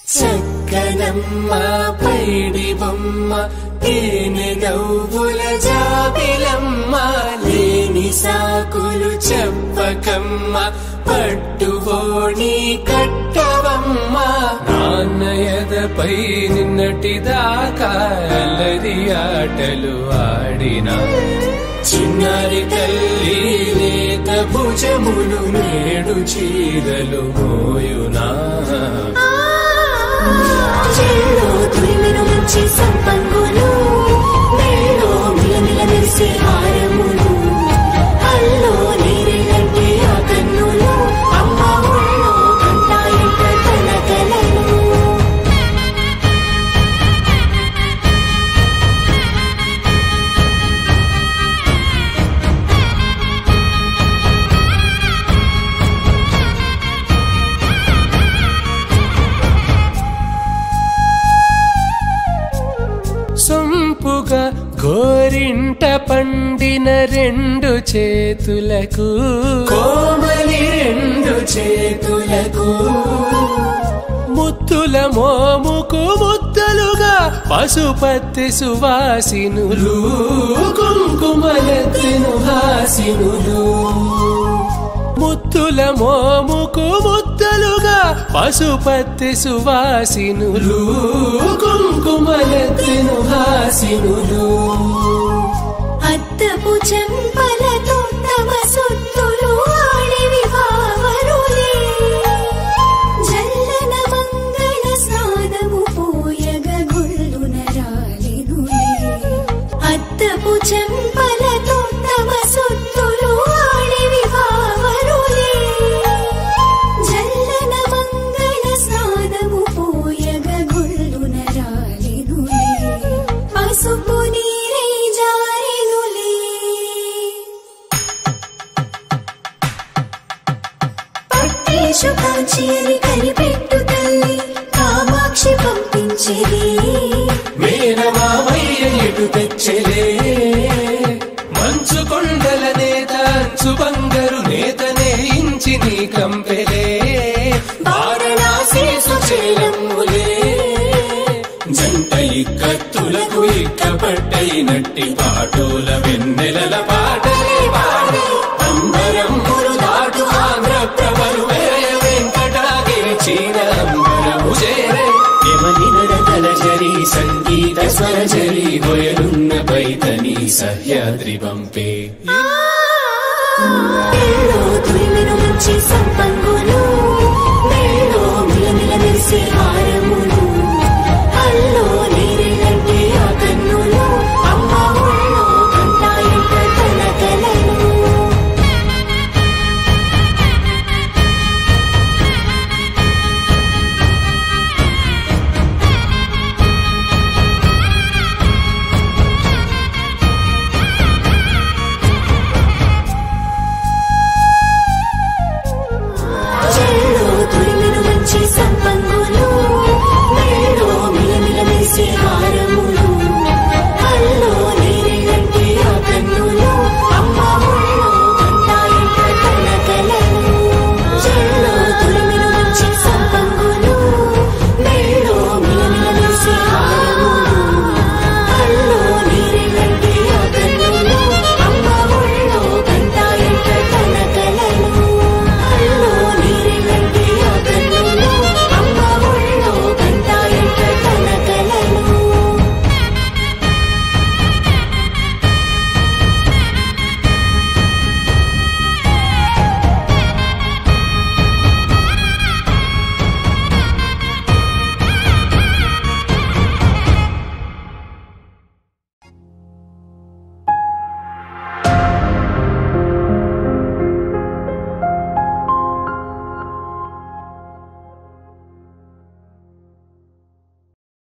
చక్కనమ్మ పైడి బొమ్మ తేనె నవ్వుల జాబిలమ్మ లేని సాకులు చెప్పకమ్మ పట్టువోణి కట్టవమ్మ నాన్నయదపై నిన్నటిదాకా అల్లరి ఆటలు ఆడినా చిన్నారి తల్లి లేత భుజములు నేడు చీరలు మోయునా చెల్లో తురిమెను మంచి సంపంగులు మెళ్ళో మిలమిల మెరిసే హారములు అల్లో నీరెళ్ళంటే ఆ కన్నులు అమ్మ ఒళ్ళో కంటాయంట కలకలను సొంపుగా గోరింట పండిన రెండు చేతులకు కోమలి రెండు చేతులకు ముత్తుల మోముకు ముద్దలుగా పశుపతి సువాసినులు కుంకుమలెత్తిను హాసినులు ముత్తుల మోముకు ముద్దలుగా పశుపతి సువాసినులు కుంకుమలెత్తిను హాసినులు అద్దపు చెంపలతో తమ సొత్తులు ఆడివి బావరులే జల్లన మంగళ స్నానము పోయగ గొల్లున రాలెనులే అద్దపు చెంపలతో తమ సొత్తులు ఆడివి బావరులే జల్లన మంగళ స్నానము పోయగ గొల్లున రాలెనులే పసుపు నీరై జారెనులే పట్టేశు కాంచేరి కనిపెట్టు తల్లి కామాక్షి పంపించేది మేనమామయ్య ఎటు తెచ్చలే మంచు కొండల నేత అంచు బంగారు నేతనే ఇంచి నీ కంపెలే వారణాసి సుచేలమ్ములే జంట ఇక్కత్తులకు ఇక్కపట్టైనట్టి పాటోల వెన్నెలల పాటలే పాడే అంబరంబులు దాటు ఆంధ్ర ప్రభలు వేయ వెంకటాగిరి చీర అంబరము చేరే యమని నడకల జరి సంగీత స్వర జరి గొయలున్న పైతని సహ్యాద్రి పంపే ఎల్లో తురిమెను మంచి సంప